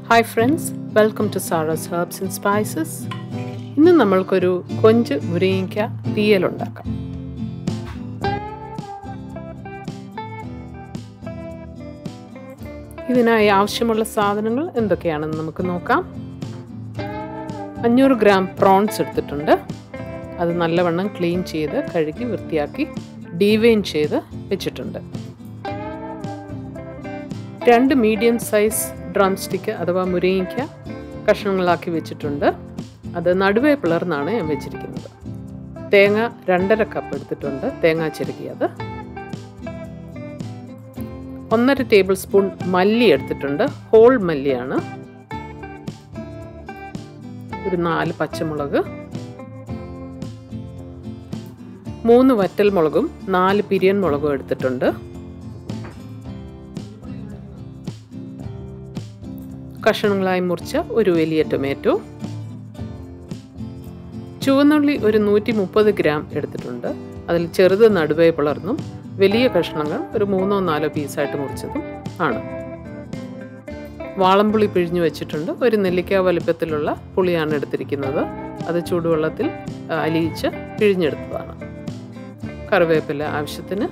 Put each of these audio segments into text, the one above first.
hi friends welcome to Sara's herbs and spices ഇന്ന് നമ്മൾക്കൊരു കൊഞ്ച് മുരിങ്ങയ്ക്ക തീയലുണ്ടാക്കാം ഇതിനായി ആവശ്യമുള്ള സാധനങ്ങൾ എന്തൊക്കെയാണെന്ന് നമുക്ക് നോക്കാം അഞ്ഞൂറ് ഗ്രാം പ്രോൺസ് എടുത്തിട്ടുണ്ട് അത് നല്ലവണ്ണം ക്ലീൻ ചെയ്ത് കഴുകി വൃത്തിയാക്കി ഡീവെയിൻ ചെയ്ത് വെച്ചിട്ടുണ്ട് രണ്ട് മീഡിയം സൈസ് ഡ്രം സ്റ്റിക്ക് അഥവാ മുരിങ്ങയ്ക്ക കഷ്ണങ്ങളാക്കി വെച്ചിട്ടുണ്ട് അത് നടുവേ പിളർന്നാണ് ഞാൻ വെച്ചിരിക്കുന്നത് തേങ്ങ രണ്ടര കപ്പ് എടുത്തിട്ടുണ്ട് തേങ്ങ ചിരകിയത് ഒന്നര ടേബിൾ സ്പൂൺ മല്ലി എടുത്തിട്ടുണ്ട് ഹോൾ മല്ലിയാണ് ഒരു നാല് പച്ചമുളക് മൂന്ന് വറ്റൽ മുളകും നാല് പിരിയൻ മുളകും എടുത്തിട്ടുണ്ട് കഷണങ്ങളായി മുറിച്ച ഒരു വലിയ ടൊമാറ്റോ ചുവന്നുള്ളി ഒരു നൂറ്റി മുപ്പത് ഗ്രാം എടുത്തിട്ടുണ്ട് അതിൽ ചെറുത് നടുവേ പിളർന്നും വലിയ കഷ്ണങ്ങൾ ഒരു മൂന്നോ നാലോ പീസായിട്ട് മുറിച്ചതും ആണ് വാളംപുളി പിഴിഞ്ഞു വെച്ചിട്ടുണ്ട് ഒരു നെല്ലിക്ക വലുപ്പത്തിലുള്ള പുളിയാണ് എടുത്തിരിക്കുന്നത് അത് ചൂടുവെള്ളത്തിൽ അലിയിച്ച് പിഴിഞ്ഞെടുത്തതാണ് കറിവേപ്പില ആവശ്യത്തിന്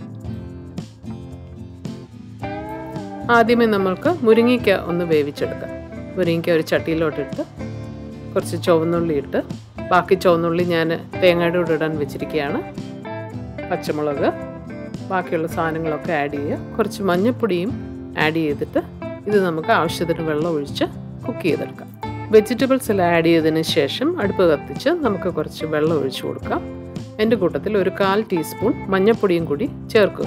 ആദ്യമേ നമ്മൾക്ക് മുരിങ്ങയ്ക്ക ഒന്ന് വേവിച്ചെടുക്കാം മുരിങ്ങയ്ക്ക ഒരു ചട്ടിയിലോട്ടിട്ട് കുറച്ച് ചുവന്നുള്ളി ഇട്ട് ബാക്കി ചുവന്നുള്ളി ഞാൻ തേങ്ങയുടെ കൂടെ ഇടാൻ വെച്ചിരിക്കുകയാണ് പച്ചമുളക് ബാക്കിയുള്ള സാധനങ്ങളൊക്കെ ആഡ് ചെയ്യുക കുറച്ച് മഞ്ഞൾപ്പൊടിയും ആഡ് ചെയ്തിട്ട് ഇത് നമുക്ക് ആവശ്യത്തിന് വെള്ളം ഒഴിച്ച് കുക്ക് ചെയ്തെടുക്കാം വെജിറ്റബിൾസ് എല്ലാം ആഡ് ചെയ്തതിന് ശേഷം അടുപ്പ് കത്തിച്ച് നമുക്ക് കുറച്ച് വെള്ളം ഒഴിച്ചു കൊടുക്കാം എൻ്റെ കൂട്ടത്തിൽ ഒരു കാൽ ടീസ്പൂൺ മഞ്ഞൾപ്പൊടിയും കൂടി ചേർക്കുക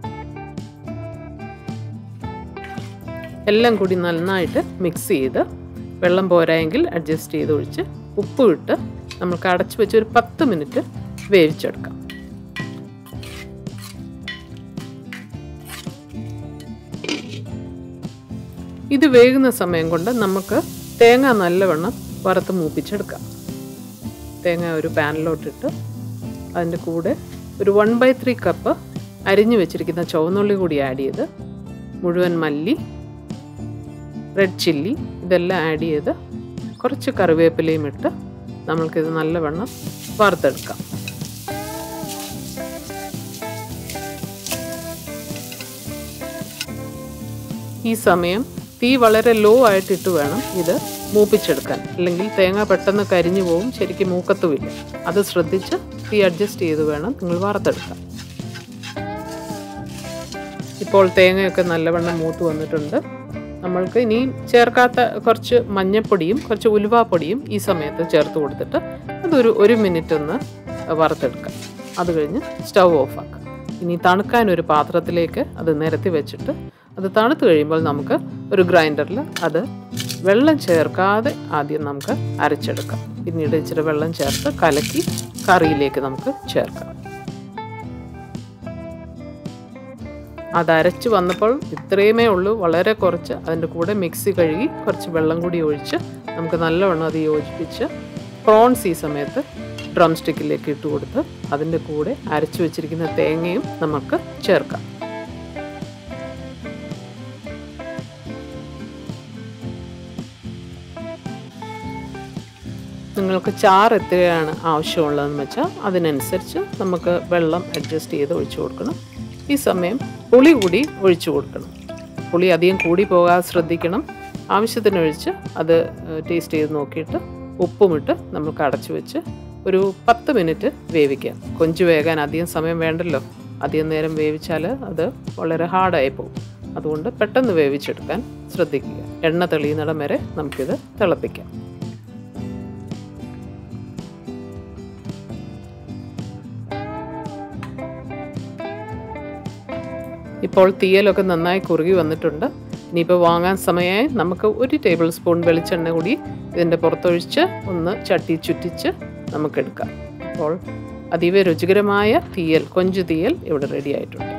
എല്ലാം കൂടി നന്നായിട്ട് മിക്സ് ചെയ്ത് വെള്ളം പോരായെങ്കിൽ അഡ്ജസ്റ്റ് ചെയ്ത് ഒഴിച്ച് ഉപ്പ് ഇട്ട് നമുക്ക് അടച്ചു വെച്ച് ഒരു പത്ത് മിനിറ്റ് വേവിച്ചെടുക്കാം ഇത് വേകുന്ന സമയം കൊണ്ട് നമുക്ക് തേങ്ങ നല്ലവണ്ണം വറുത്ത് മൂപ്പിച്ചെടുക്കാം തേങ്ങ ഒരു പാനിലോട്ടിട്ട് അതിൻ്റെ കൂടെ ഒരു വൺ ബൈ ത്രീ കപ്പ് അരിഞ്ഞു വെച്ചിരിക്കുന്ന ചുവന്നുള്ളി കൂടി ആഡ് ചെയ്ത് മുഴുവൻ മല്ലി റെഡ് ചില്ലി ഇതെല്ലാം ആഡ് ചെയ്ത് കുറച്ച് കറിവേപ്പിലയും ഇട്ട് നമ്മൾക്കിത് നല്ലവണ്ണം വറുത്തെടുക്കാം ഈ സമയം തീ വളരെ ലോ ആയിട്ടിട്ട് വേണം ഇത് മൂപ്പിച്ചെടുക്കാൻ അല്ലെങ്കിൽ തേങ്ങ പെട്ടെന്ന് കരിഞ്ഞു പോവും ശരിക്കും മൂക്കത്തുമില്ല അത് ശ്രദ്ധിച്ച് തീ അഡ്ജസ്റ്റ് ചെയ്ത് വേണം നിങ്ങൾ വറുത്തെടുക്കാൻ ഇപ്പോൾ തേങ്ങയൊക്കെ നല്ലവണ്ണം മൂത്ത് വന്നിട്ടുണ്ട് നമ്മൾക്ക് ഇനി ചേർക്കാത്ത കുറച്ച് മഞ്ഞൾപ്പൊടിയും കുറച്ച് ഉലുവാപ്പൊടിയും ഈ സമയത്ത് ചേർത്ത് കൊടുത്തിട്ട് അതൊരു ഒരു മിനിറ്റ് ഒന്ന് വറുത്തെടുക്കാം അത് കഴിഞ്ഞ് സ്റ്റൗ ഓഫാക്കാം ഇനി തണുക്കാൻ ഒരു പാത്രത്തിലേക്ക് അത് നിരത്തി വെച്ചിട്ട് അത് തണുത്ത് കഴിയുമ്പോൾ നമുക്ക് ഒരു ഗ്രൈൻഡറിൽ അത് വെള്ളം ചേർക്കാതെ ആദ്യം നമുക്ക് അരച്ചെടുക്കാം പിന്നീട് ഇച്ചിരി വെള്ളം ചേർത്ത് കലക്കി കറിയിലേക്ക് നമുക്ക് ചേർക്കാം അത് അരച്ച് വന്നപ്പോൾ ഇത്രയുമേ ഉള്ളൂ വളരെ കുറച്ച് അതിൻ്റെ കൂടെ മിക്സി കഴുകി കുറച്ച് വെള്ളം കൂടി ഒഴിച്ച് നമുക്ക് നല്ലവണ്ണം അത് യോജിപ്പിച്ച് പ്രോൺസ് ഈ സമയത്ത് ഡ്രം സ്റ്റിക്കിലേക്ക് ഇട്ട് കൊടുത്ത് അതിൻ്റെ കൂടെ അരച്ചു വെച്ചിരിക്കുന്ന തേങ്ങയും നമുക്ക് ചേർക്കാം നിങ്ങൾക്ക് ചാറ് എത്രയാണ് ആവശ്യമുള്ളതെന്ന് വെച്ചാൽ അതിനനുസരിച്ച് നമുക്ക് വെള്ളം അഡ്ജസ്റ്റ് ചെയ്ത് ഒഴിച്ചു കൊടുക്കണം ഈ സമയം പുളി കൂടി ഒഴിച്ചു കൊടുക്കണം പുളി അധികം കൂടി പോകാതെ ശ്രദ്ധിക്കണം ആവശ്യത്തിനൊഴിച്ച് അത് ടേസ്റ്റ് ചെയ്ത് നോക്കിയിട്ട് ഉപ്പുമിട്ട് നമുക്ക് അടച്ചു വെച്ച് ഒരു പത്ത് മിനിറ്റ് വേവിക്കാം കൊഞ്ച് വേകാൻ അധികം സമയം വേണ്ടല്ലോ അധികം നേരം വേവിച്ചാൽ അത് വളരെ ഹാർഡായി പോകും അതുകൊണ്ട് പെട്ടെന്ന് വേവിച്ചെടുക്കാൻ ശ്രദ്ധിക്കുക എണ്ണ തെളിയുന്നിടം വരെ നമുക്കിത് തിളപ്പിക്കാം ഇപ്പോൾ തീയലൊക്കെ നന്നായി കുറുകി വന്നിട്ടുണ്ട് ഇനിയിപ്പോൾ വാങ്ങാൻ സമയമായി നമുക്ക് ഒരു ടേബിൾ സ്പൂൺ വെളിച്ചെണ്ണ കൂടി ഇതിൻ്റെ പുറത്തൊഴിച്ച് ഒന്ന് ചട്ടി ചുറ്റിച്ച് നമുക്കെടുക്കാം അപ്പോൾ അതീവ രുചികരമായ തീയൽ കൊഞ്ചു തീയൽ ഇവിടെ റെഡി ആയിട്ടുണ്ട്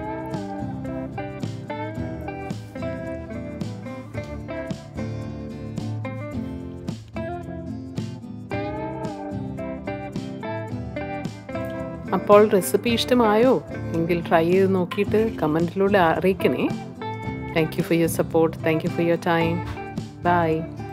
അപ്പോൾ റെസിപ്പി ഇഷ്ടമായോ എങ്കിൽ ട്രൈ ചെയ്ത് നോക്കിയിട്ട് കമൻറ്റിലൂടെ അറിയിക്കണേ thank you for your support thank you for your time by